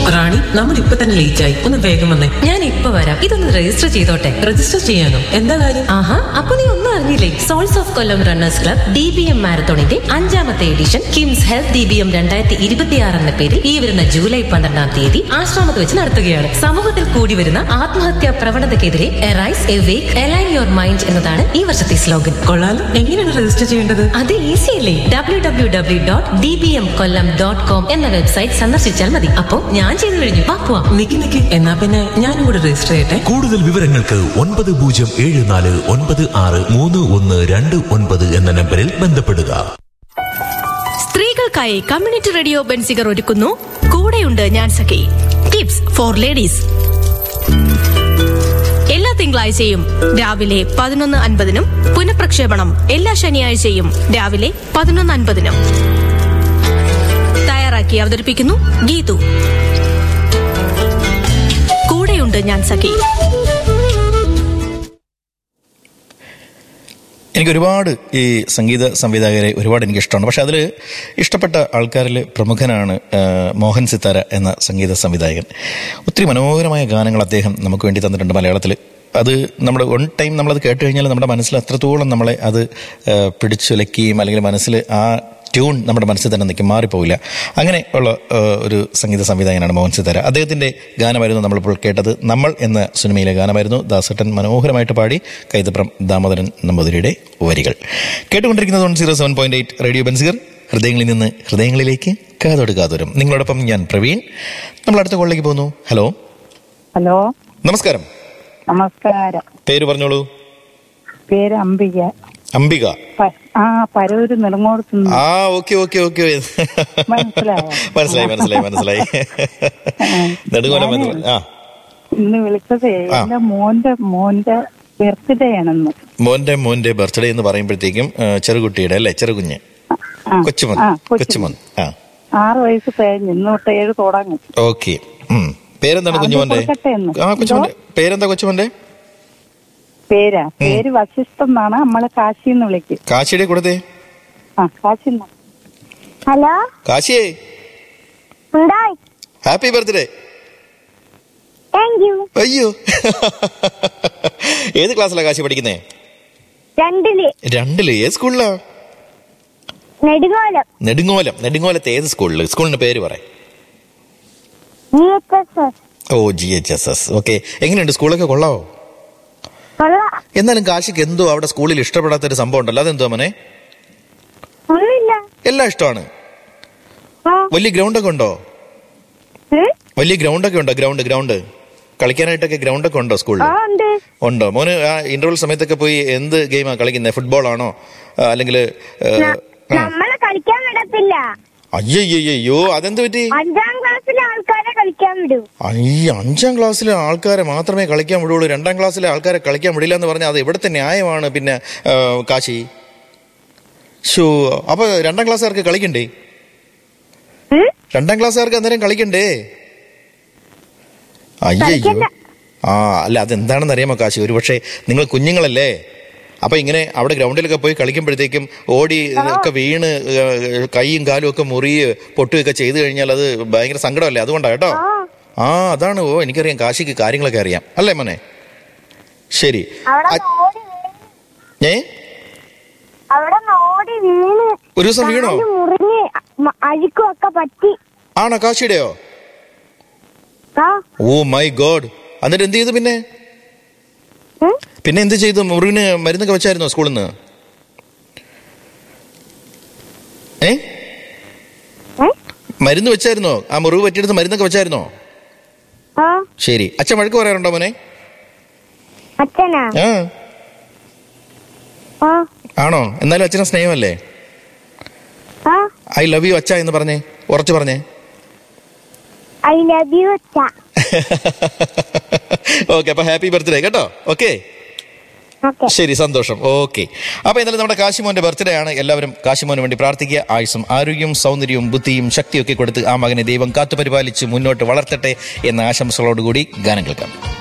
റാണി നമ്മൾ ഇപ്പൊ തന്നെ ലേറ്റ് ആയി ഒന്ന് വേഗം വന്നേ ഞാൻ ഇപ്പൊ വരാം ഇതൊന്ന് രജിസ്റ്റർ ചെയ്തോട്ടെ രജിസ്റ്റർ ചെയ്യാനോ എന്താ കാര്യം ആഹാ അപ്പൊ നീ ഒന്നും അറിഞ്ഞില്ലേ soles of Kollam runners club D B M മാരത്തോണിന്റെ അഞ്ചാമത്തെ edition KIMS health D B M രണ്ടായിരത്തി ഇരുപത്തിയാറ് എന്ന പേരിൽ ഈ വരുന്ന ജൂലൈ പന്ത്രണ്ടാം തീയതി ആശ്രമത്ത് വെച്ച് നടത്തുകയാണ് സമൂഹത്തിൽ കൂടി വരുന്ന ആത്മഹത്യാ പ്രവണതയ്ക്കെതിരെ arise awake align your mind എന്നതാണ് ഈ വർഷത്തെ സ്ലോഗൻ കൊള്ളാലോ എങ്ങനെയാണ് രജിസ്റ്റർ ചെയ്യേണ്ടത് അത് ഈസി അല്ലേ W W W dot D B M Kollam dot com എന്ന വെബ്സൈറ്റ് സന്ദർശിച്ചാൽ മതി അപ്പോൾ ഞാൻ ചെയ്തു കഴിഞ്ഞു വാ പോവാം നിക്ക് നിക്ക് എന്നാ പിന്നെ ഞാനും കൂടെ രജിസ്റ്റർ ചെയ്യട്ടെ കൂടുതൽ വിവരങ്ങൾക്ക് ഒൻപത് പൂജ്യം ഏഴ് നാല് ഒൻപത് ആറ് മൂന്ന് ഒന്ന് രണ്ട് ഒൻപത് എന്ന നമ്പറിൽ ബന്ധപ്പെടുക സ്ത്രീകൾക്കായി കമ്മ്യൂണിറ്റി റേഡിയോ ബെൻസിഗർ ഒരുക്കുന്നു കൂടെയുണ്ട് ഞാൻ സഖി ടിപ്സ് ഫോർ ലേഡീസ് എല്ലാ തിങ്കളാഴ്ചയും രാവിലെ പതിനൊന്ന് അൻപതിനും പുനഃപ്രക്ഷേപണം എല്ലാ ശനിയാഴ്ചയും രാവിലെ പതിനൊന്ന് അൻപതിനും തയ്യാറാക്കി അവതരിപ്പിക്കുന്നു ഗീതു കൂടെയുണ്ട് ഞാൻ സഖി എനിക്ക് ഒരുപാട് ഈ സംഗീത സംവിധായകരെ ഒരുപാട് എനിക്ക് ഇഷ്ടമാണ് പക്ഷെ അതിൽ ഇഷ്ടപ്പെട്ട ആൾക്കാരിൽ പ്രമുഖനാണ് ആ, മോഹൻ സിത്താര എന്ന സംഗീത സംവിധായകൻ ഒത്തിരി മനോഹരമായ ഗാനങ്ങൾ അദ്ദേഹം നമുക്ക് വേണ്ടി തന്നിട്ടുണ്ട് മലയാളത്തിൽ അത് നമ്മുടെ വൺ ടൈം നമ്മളത് കേട്ട് കഴിഞ്ഞാൽ നമ്മുടെ മനസ്സിൽ അത്രത്തോളം നമ്മളെ അത് ആ, പിടിച്ചുലയ്ക്കുകയും അല്ലെങ്കിൽ മനസ്സിൽ ആ ട്യൂൺ നമ്മുടെ മനസ്സിൽ തന്നെ നിൽക്കും മാറിപ്പോവില്ല അങ്ങനെ ഉള്ള ആ, ഒരു സംഗീത സംവിധായകനാണ് മോഹൻ സിത്താര അദ്ദേഹത്തിന്റെ ഗാനമായിരുന്നു നമ്മളിപ്പോൾ കേട്ടത് നമ്മൾ എന്ന സിനിമയിലെ ഗാനമായിരുന്നു ദാസട്ടൻ മനോഹരമായിട്ട് പാടി കൈതപ്രം ദാമോദരൻ നമ്പൂതിരിയുടെ വരികൾ കേട്ടുകൊണ്ടിരിക്കുന്നത് one zero seven point eight radio Benziger ഹൃദയങ്ങളിൽ നിന്ന് ഹൃദയങ്ങളിലേക്ക് കാതോട് കാതോരും നിങ്ങളോടൊപ്പം ഞാൻ പ്രവീൺ നമ്മൾ അടുത്ത കോളിലേക്ക് പോകുന്നു ഹലോ ഹലോ നമസ്കാരം നമസ്കാരം പേര് പറഞ്ഞോളൂ പേര് അംബിക അംബിക പ- ആ പരൂര് നെടുങ്ങോടത്തുനിന്ന് ആ ഓക്കെ ഓക്കെ ഓക്കെ മനസ്സിലായോ? മനസ്സിലായി മനസ്സിലായി മനസ്സിലായി നെടുങ്കോലം എന്ന് ആ ഇന്ന് വിളിച്ചതേ ആ. എന്റെ മോന്റെ മോന്റെ ബർത്ത്ഡേ ആണെന്ന് മോന്റെ മോന്റെ ബർത്ത്ഡേ എന്ന് പറയുമ്പോഴത്തേക്കും ആ, ചെറുകുട്ടിയുടെ അല്ലേ ചെറുകുഞ്ഞ് ആ, കൊച്ചുമോൻ ആ, കൊച്ചുമോൻ. കൊച്ചുമോൻ ആ ആറ് വയസ്സ് കഴിഞ്ഞ് ഇന്ന് തൊട്ട് ഏഴ് തുടങ്ങും ഓക്കെ പേരെന്താണ് അത് കുഞ്ഞുമോന്റെ കൊടുക്കട്ടെ എന്ന്. ആ കൊച്ചുമോന്റെ പേരെന്താ കൊച്ചുമോന്റെ പേരാ പേര് വശിഷ്ഠം എന്നാണ് നമ്മളെ കാശിന്ന് വിളിക്കും കാശിയുടെ കൊടുത്തേ ആ കാശി ഹലോ കാശിയേ ഉണ്ടായി ഹാപ്പി ബർത്ത്ഡേ താങ്ക് യു അയ്യോ ഏത് ക്ലാസ്സിലാ കാശി പഠിക്കുന്നേ രണ്ടില് രണ്ടില് ഏത് സ്കൂളിലാ നെടുങ്ങോലം നെടുങ്ങോലം നെടുങ്ങോലത്തെ ഏത് സ്കൂളിൽ സ്കൂളിന്റെ പേര് പറ ജി എച്ച് എസ് എസ് ഓ G H S S okay എങ്ങനെയുണ്ട് സ്കൂളൊക്കെ കൊള്ളാവോ കൊള്ളാം എന്നാലും കാശിക്ക് എന്തോ അവിടെ സ്കൂളിൽ ഇഷ്ടപ്പെടാത്ത ഒരു സംഭവം ഉണ്ടല്ലോ അതെന്തോ മോനെ ഒന്നുമില്ല എല്ലാം ഇഷ്ടമാണ് ആ വലിയ ഗ്രൗണ്ടൊക്കെ ഉണ്ടോ ഉം? വലിയ ഗ്രൗണ്ടൊക്കെ ഉണ്ടോ ഗ്രൗണ്ട് ഗ്രൗണ്ട് കളിക്കാനായിട്ടൊക്കെ ഗ്രൗണ്ടൊക്കെ ഉണ്ടോ സ്കൂളിൽ ആ ഉണ്ട് ഉണ്ടോ മോന് ആ ഇന്റർവൽ സമയത്തൊക്കെ പോയി എന്ത് ഗെയിമാ കളിക്കുന്നത് ഫുട്ബോൾ ആണോ അല്ലെങ്കിൽ ന- നമ്മളെ കളിക്കാൻ വിടത്തില്ല അയ്യോ അതെന്ത് പറ്റി അഞ്ചാം ക്ലാസ്സിലെ ആൾക്കാരെ കളിക്കാൻ വിടും ഈ അഞ്ചാം ക്ലാസ്സിലെ ആൾക്കാരെ മാത്രമേ കളിക്കാൻ വിടുള്ളൂ രണ്ടാം ക്ലാസ്സിലെ ആൾക്കാരെ കളിക്കാൻ വിടില്ല എന്ന് പറഞ്ഞാൽ അത് എവിടുത്തെ ന്യായമാണ് പിന്നെ ആ, കാശി ഷോ അപ്പൊ രണ്ടാം ക്ലാസ്സുകാർക്ക് കളിക്കണ്ടേ ഉം? രണ്ടാം ക്ലാസ്സുകാർക്ക് അന്നേരം കളിക്കണ്ടേ അയ്യോ കളിക്കണ്ട. ആ അല്ല അതെന്താണെന്ന് അറിയാമോ കാശി ഒരുപക്ഷെ നിങ്ങൾ കുഞ്ഞുങ്ങളല്ലേ അപ്പൊ ഇങ്ങനെ അവിടെ ഗ്രൗണ്ടിലൊക്കെ പോയി കളിക്കുമ്പോഴത്തേക്കും ഓടി ഒക്കെ വീണ് ഏഹ്, കൈയും കാലും ഒക്കെ മുറിയ് പൊട്ടുകയൊക്കെ ചെയ്തു കഴിഞ്ഞാൽ അത് ഭയങ്കര സങ്കടമല്ലേ അതുകൊണ്ടാ കേട്ടോ ആ അതാണ് ഓ എനിക്കറിയാം കാശിക്ക് കാര്യങ്ങളൊക്കെ അറിയാം അല്ലേ മോനെ ശരി അവിടെ അ- ഓടി വീണ് ഏ അവിടെ ഓടി വീണ് ഒരു ദിവസം വീണോ കാല് മുറിഞ്ഞ് മ- അഴുക്കും ഒക്കെ പറ്റി ആണോ കാശിയുടെയോ ആ ഓ മൈ ഗോഡ് എന്നിട്ട് എന്ത് ചെയ്തു പിന്നെ ഉം? പിന്നെ എന്ത് ചെയ്തു മുറിവിന് മരുന്നൊക്കെ വെച്ചായിരുന്നോ സ്കൂളിൽ നിന്ന് ഏ ഏ? മരുന്ന് വെച്ചായിരുന്നോ ആ മുറിവ് പറ്റിയെടുത്ത് മരുന്നൊക്കെ വെച്ചായിരുന്നോ ആ ശരി അച്ഛൻ വഴക്ക് പറയാറുണ്ടോ മോനെ അച്ഛനാ ആ ആ ആണോ എന്നാലും അച്ഛനെ സ്നേഹമല്ലേ ആ ഐ ലവ് യു അച്ഛ എന്ന് പറഞ്ഞേ ഉറച്ചു പറഞ്ഞേ ഐ ലവ് യു അച്ഛ ഓക്കെ അപ്പൊ ഹാപ്പി ബർത്ത്ഡേ കേട്ടോ ഓക്കെ ഓക്കെ ശരി സന്തോഷം ഓക്കെ അപ്പൊ എന്നാലും നമ്മുടെ കാശിമോന്റെ ബർത്ത്ഡേ ആണ് എല്ലാവരും കാശിമോന് വേണ്ടി പ്രാർത്ഥിക്കുക ആയുസും ആരോഗ്യവും സൗന്ദര്യവും ബുദ്ധിയും ശക്തിയൊക്കെ കൊടുത്ത് ആ മകനെ ദൈവം കാത്തു പരിപാലിച്ച് മുന്നോട്ട് വളർത്തട്ടെ എന്ന ആശംസകളോടുകൂടി ഗാനം കേൾക്കാം